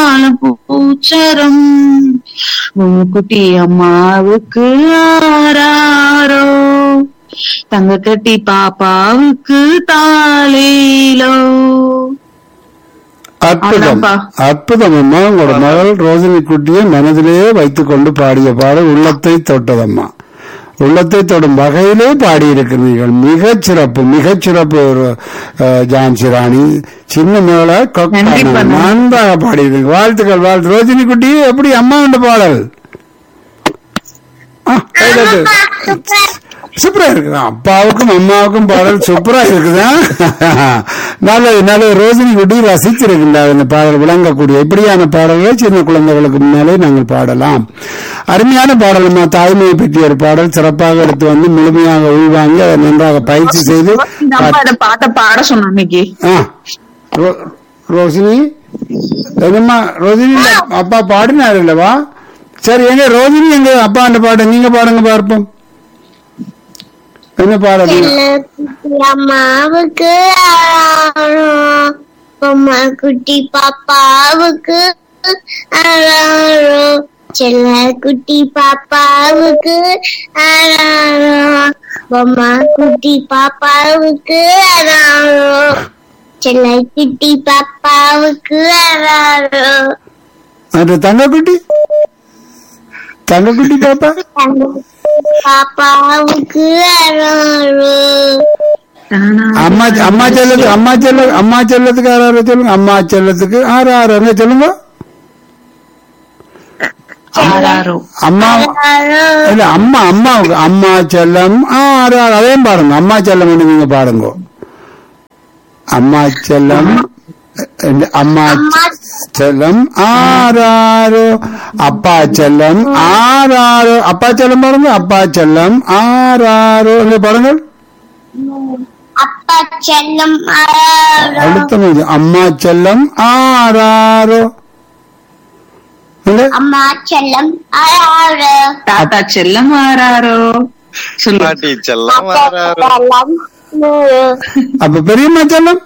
பால பூச்சரம் குட்டி அம்மாவுக்கு ஆராரோ தங்க கட்டி பாப்பாவுக்கு தாலேலோ அற்புதம் அதான்ப்பா. அற்புதம் அம்மா உங்களோட மகள் ரோஜினி குட்டியை மனதிலேயே வைத்துக் கொண்டு பாடிய பாடல் உள்ளத்தை தொட்டதம்மா உள்ளத்தை தொடும் வகையிலே பாடியிருக்கிறீர்கள் மிகச் சிறப்பு மிகச் சிறப்பு ஒரு அஹ், ஜான்சி ராணி சின்ன மேல நன்றிப்பா. நன்றாக பாடியிருக்கீங்க வாழ்த்துக்கள் வாழ்த்து ரோஜினி குட்டி எப்படி அம்மா என்ற பாடல் ஆ, கைதட்டு. சூப்பரா இருக்குதா அப்பாவுக்கும் அம்மாவுக்கும் பாடல் சூப்பரா இருக்குதா நல்லது நல்லது ரோஜினி குட்டி ரசிச்சிருக்கின்றார் இந்த பாடல் விளங்கக்கூடிய இப்படியான பாடல்களை சின்ன குழந்தைகளுக்கு முன்னாலே நாங்கள் பாடலாம் அருமையான பாடல் அம்மா தாய்மையை பற்றிய ஒரு பாடல் சிறப்பாக எடுத்து வந்து முழுமையாக உள்வாங்கி அதை நன்றாக பயிற்சி செய்து இந்த அம்மா இந்த பாட்டை பாட சொன்னா இன்னைக்கு ஆ, ரோ- ரோஷினி என்னம்மா ரோஜினி அப்பா பாடினார் இல்லவா சரி எங்க ரோஜினி எங்க அப்பா அந்த பாட்டு நீங்க பாடுங்க பார்ப்போம் என்ன பாடுறீங்க அம்மாவுக்கு ஆறாரம் பொம்மை குட்டி பாப்பாவுக்கு ஆறாரம் செல்ல குட்டி பாப்பாவுக்கு ஆறாரம் பொம்மை குட்டி பாப்பாவுக்கு ஆறாரம் செல்ல குட்டி பாப்பாவுக்கு ஆறாரம் அந்த தங்கக்குட்டி தங்கக்குட்டி பாப்பா பாப்பாவுக்கு ஆறாரம் அம்மா அம்மா செல்லத்துக்கு அம்மா செல்ல அம்மா செல்லத்துக்கு ஆறாறு சொல்லுங்க அம்மா செல்லத்துக்கு ஆறு ஆறு என்ன சொல்லுங்க ஆறாரோ அம்மா இல்ல அம்மா அம்மாவுக்கு அம்மா செல்லம் ஆறு ஆறு அதையும் பாருங்க அம்மா செல்லம் நீங்க பாருங்க அம்மா செல்லம் இந்த அம்மா செல்லம் ஆறாறு அப்பா செல்லம் ஆறாறு அப்பா செல்லம் பாருங்க அப்பா செல்லம் ஆறாறு இங்க பாருங்க அப்பா செல்லம் ஆறாரம் அடுத்த மூணு. அம்மா செல்லம் ஆறாறு இல்ல? அம்மா செல்லம் ஆறாரம் தாத்தா செல்லம் ஆறாரோ சொல்லு பாட்டி செல்லம் வராரு செல்லம் நூறு அப்ப பெரியம்மா செல்லம்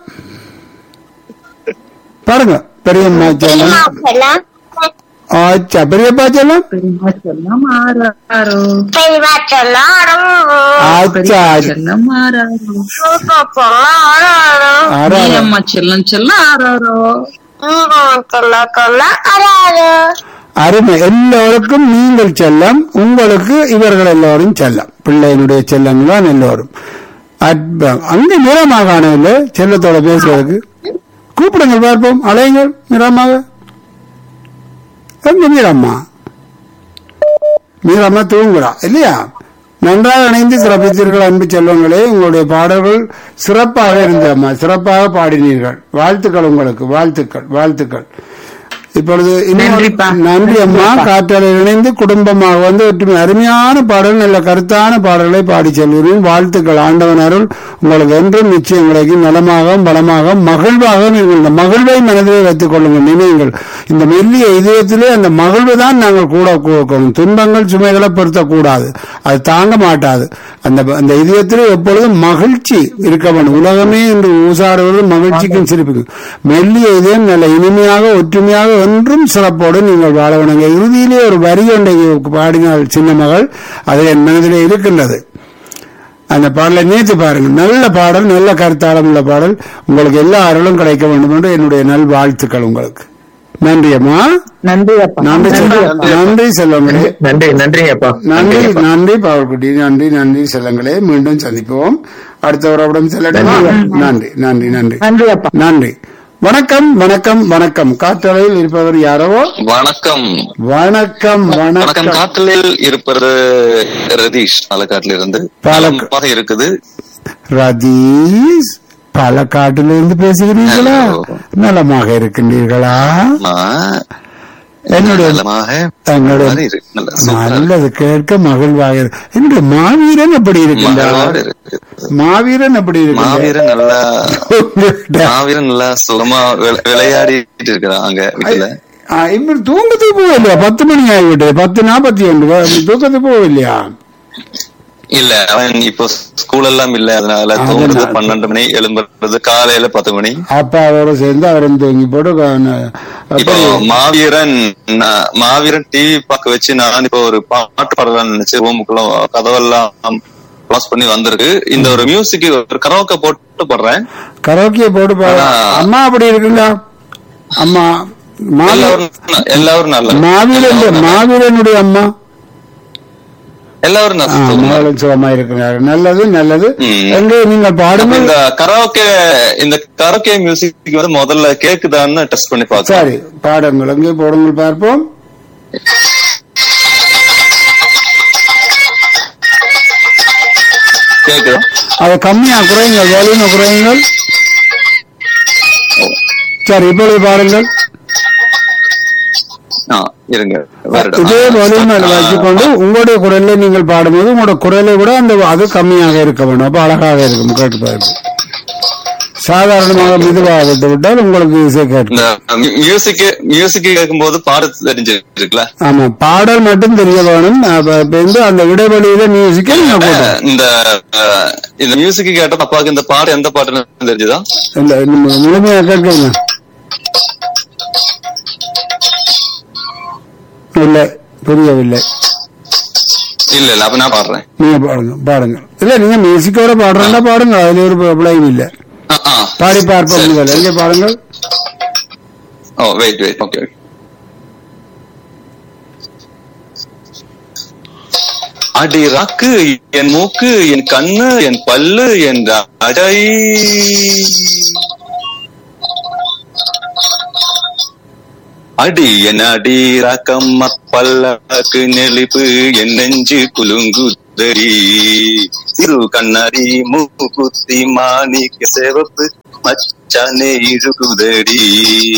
பாருங்க பெரியம்மா செல்லம் செல்லம் ஆச்சா பெரியப்பா செல்லம் பெரியம்மா செல்லம் ஆறாரோ பெரியமா செல்லம் ஆச்சா செல்லம் ஆறாரோ செல்லம் ஆறாரம் ஆறாறு நீலம்மா செல்லம் செல்லம் ஆறாரோ செல்ல செல்ல ஆறாரம் அருமை எல்லோருக்கும் நீங்கள் செல்லம் உங்களுக்கு இவர்கள் எல்லோரும் செல்லம் பிள்ளைகளுடைய செல்லம் தான் எல்லோரும் அற்புதம் அங்கே நிறமாக இல்லை செல்லத்தோட பேசுறதுக்கு கூப்பிடுங்கள் பார்ப்போம் அலையுங்கள் நிறமாக எங்க மீரம்மா மீரம்மா தூங்குறா இல்லையா நன்றாக இணைந்து சிறப்பித்தீர்கள் அன்பு செல்வங்களே உங்களுடைய பாடல்கள் சிறப்பாக இருந்தம்மா சிறப்பாக பாடினீர்கள் வாழ்த்துக்கள் உங்களுக்கு வாழ்த்துக்கள் வாழ்த்துக்கள் இப்பொழுது இன்னும் நன்றிப்பா. நன்றி அம்மா காற்றலை இணைந்து குடும்பமாக வந்து ஒற்றுமை அருமையான பாடல் நல்ல கருத்தான பாடல்களை பாடி செல்கிறேன் வாழ்த்துக்கள் ஆண்டவன் அருள் உங்களுக்கு என்றும் நிச்சயம் கிடைக்கும் நலமாக பலமாக மகிழ்வாக நீங்கள் இந்த மகிழ்வை மனதிலே வைத்துக் கொள்ளுங்கள் நினைவுங்கள் இந்த மெல்லிய இதயத்திலே அந்த மகிழ்வு தான் நாங்கள் கூட கொடுக்கணும் துன்பங்கள் சுமைகளை பொருத்தக்கூடாது அது தாங்க மாட்டாது அந்த அந்த இதயத்திலே எப்பொழுதும் மகிழ்ச்சி இருக்க வேண்டும் உலகமே என்று ஊசாடுவது மகிழ்ச்சிக்கும் சிரிப்புக்கும் மெல்லிய இதயம் நல்ல இனிமையாக ஒற்றுமையாக ஒன்றும் சிறப்போடு நீங்கள் வாழ வேணுங்க இறுதியிலே ஒரு வரி ஒன்றை பாடினாள் சின்ன மகள் அது என் மனதிலே இருக்கின்றது அந்த பாடலை நேற்று பாருங்கள் நல்ல பாடல் நல்ல கருத்தாளம் உள்ள பாடல் உங்களுக்கு எல்லா அருளும் கிடைக்க வேண்டும் என்று என்னுடைய நல் வாழ்த்துக்கள் உங்களுக்கு நன்றி அம்மா நன்றி அப்பா நன்றி செல்வம் நன்றி செல்வங்களே நன்றி நன்றிங்க அப்பா நன்றி நன்றி பாவல்குட்டி நன்றி நன்றி செல்லங்களே மீண்டும் சந்திப்போம் அடுத்த உறவிடம் செல்லட்டுமா நன்றி நன்றி நன்றி நன்றி அப்பா நன்றி வணக்கம் வணக்கம் வணக்கம் காற்றலையில் இருப்பவர் யாரோ வணக்கம் வணக்கம் வணக்கம் வணக்கம் காற்றலில் இருப்பது ரதீஷ் பாலக்காட்டுல இருந்து பாலக்கா- நலமாக இருக்குது ரதீஷ் பாலக்காட்டிலிருந்து பேசுகிறீர்களா Hello. நலமாக இருக்கின்றீர்களா நான் என்னுடைய நலமாக தங்களுடைய மாதிரி இருக்கு. நல்ல சூப்பரா இருக்கு. நல்லது கேட்க மகிழ்வாக இருக்கு. என்னுடைய மாவீரன் எப்படி இருக்கின்றார் மகளோடு இருக்கு. மாவீரன் எப்படி இருக்கின்றார் மாவீரன் நல்லா உங்கள்கிட்ட மாவீரன் நல்லா சுகமா விளை- விளையாடிட்டு இருக்கிறான் அங்க வீட்டுல ஆ, இப்ப தூக்கத்துக்கு போகலையா பத்து மணி ஆகிவிட்டது பத்து நாற்பத்தி ஒன்று தூக்கத்துக்கு போகலையா இல்ல அவன் இப்போ ஸ்கூல் எல்லாம் இல்ல அதனால அதனால. தூங்குறது பன்னெண்டு மணி எழும்புறது காலையில பத்து மணி அப்பாவோட சேர்ந்து அவரும் தூங்கி போட்டு க- இப்போ அப்படி மாவீரன் நான் மாவீரன் டிவி பார்க்க வச்சு நான் இப்போ ஒரு பாட்டு பாடலாம்னு நினைச்சு ரூமுக்குள்ள கதவெல்லாம் க்ளாஸ் பண்ணி வந்திருக்கு இந்த ஒரு மியூசிக் ஒரு கரோக்க போட்டு பாடுறேன் கரோக்கிய போட்டு பாடு ஆனா- அம்மா அப்படி இருக்குங்களா அம்மா மாவீரன் எல்லாரும் ந- எல்லாரும் நல்ல மாவீரன் மாவீரனுடைய அம்மா எல்லாரும் ஆ, நல்ல மகளும் சுகமா இருக்கிறார் நல்லது நல்லது ம். எங்கே நீங்கள் அப்ப பாடுங்கள் இந்த கரோக்கே இந்த கரோக்கே மியூசிக் வந்து முதல்ல கேக்குதான்னு டெஸ்ட் பண்ணி பார்த்தேன் சரி பாடுங்கள் எங்கே போடுங்கள் பார்ப்போம் கேக்குதா அதை கம்மியா குறையுங்கள் வேலையுமே குறையுங்கள் சரி இப்பொழுது பாருங்கள் ஆ, இருங்க வருடம். இதே வலிமை ஆ, வச்சுக்கொண்டு உங்களுடைய குரல்ல நீங்கள் பாடும்போது உங்களோட குரலை விட அந்த அது கம்மியாக இருக்க வேண்டும் அப்ப அழகாக இருக்கும் கேட்டு பாருங்க சாதாரணமாக மெதுவாக விட்டு விட்டால் உங்களுக்கு இசை கேட்கும் இந்த மியூசிக் மியூசிக் கேட்கும்போது பாட தெரிஞ்சிருக்குல்ல ஆமா பாடல் மட்டும் தெரிய வேணும் அப்ப இப்ப வந்து அந்த இடைவெளியில மியூசிக்கை நீங்க போட்டோம் இந்த அஹ், இந்த மியூசிக் கேட்ட அப்பாவுக்கு இந்த பாட்டு எந்த பாட்டுன்னு தெரிஞ்சுதா இல்ல இன்னும் முழுமையா கேட்குங்க இல்ல புரியவில்லை இல்ல இல்ல அப்ப நான் பாடுறேன் நீங்க பாடுங்க பாடுங்க இல்ல நீங்க மியூசிக்கோட பாடுறா பாடுங்க அதுல ஒரு ப்ராப்ளம் இல்ல ஆ, ஆ. பாடி பார்ப்போம் சரி, முதல்ல சரி. எங்க பாடுங்கள் ஓ வெயிட் வெயிட் ஓகே அடி ராக்கு என் மூக்கு என் கண்ணு என் பல்லு என் ராஜை அடி என் அடி ராக்கம் பல்லக்கு நெளிப்பு என் நெஞ்சு குலுங்குதடி சிறு கண்ணாடி மூக்குத்தி மாணிக்க சிவப்பு மச்சானே இழுகுதடி